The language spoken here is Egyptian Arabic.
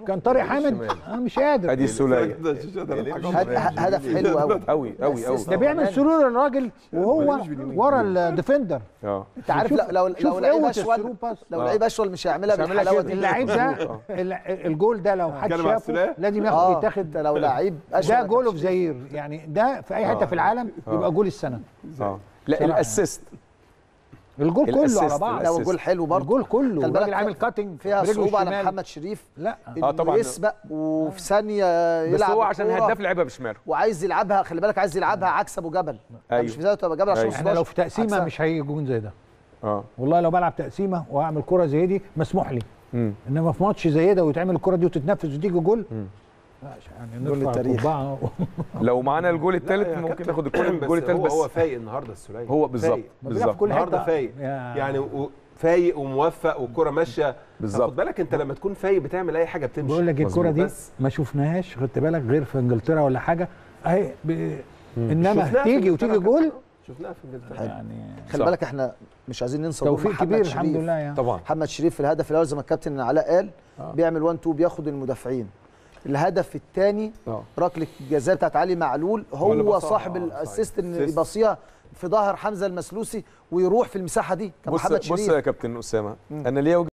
كان طارق حامد الشمال. انا مش قادر ادي السوليه هد- هدف حلو قوي قوي قوي قوي ده بيعمل سرور الراجل وهو ورا الديفندر اه انت عارف شوف- لو لو شوف لو لعيب قوة اشول الثرو باس. لو آه. لعيب اشول مش هيعملها مش هيعملها بالحلاوه كده. دي اللعيب ده ال- الجول ده لو حد بتتكلم على شافه الثلاثي؟ لازم ياخد اه يتاخد انت لو لعيب اشول ده جول اوف زير يعني ده في اي حته في العالم يبقى جول السنه اه لا بصراحة الاسيست الجول كله على الأسيست، بعض الأسيست. لو جول حلو برضه الجول كله خلي بالك الراجل عامل كاتنج فيها برجله صعوبه على الشمال. محمد شريف لا انه آه طبعاً. يسبق وفي ثانيه بس يلعب هو عشان الكورة هداف لعبها بشماله وعايز يلعبها خلي بالك عايز يلعبها عكس ابو جبل أيوه. مش في زاويه ابو جبل عشان أيوه. احنا لو في تقسيمه عكسها. مش هيجي جون زي ده اه والله لو بلعب تقسيمه واعمل كره زي دي مسموح لي مم. انما في ماتش زي ده ويتعمل الكره دي وتتنفذ وتيجي جول مم. لا، يعني جول نرفع للتاريخ. القبعة. لو معانا الجول الثالث ممكن ناخد الكل الجول الثالث هو هو بس فايق النهارده السوليه هو بالظبط فايق. بيلعب في بالظبط كل النهارده حته فايق يا- يعني و- فايق وموفق والكره ماشيه بالظبط. خد بالك انت لما تكون فايق بتعمل اي حاجه بتمشي بقول لك الكره مظبوط. دي بس. ما شفناهاش خدت بالك غير في انجلترا ولا حاجه اهي ب... انما شفناها في تيجي إنجلترا وتيجي جول شفناها في انجلترا يعني خلي صح. بالك احنا مش عايزين ننسى دور توفيق محمد كبير شريف. الحمد لله يعني طبعا محمد شريف في الهدف الاول زي ما الكابتن علاء قال بيعمل 1 2 بياخد المدافعين الهدف الثاني اه ركله الجزاء بتاعت علي معلول هو اللي هو بصاها. صاحب آه، الاسيست ان أسيست. يبصيها في ظهر حمزه المسلوسي ويروح في المساحه دي بص كمحمد بص شريف يا كابتن اسامه انا ليا وجهه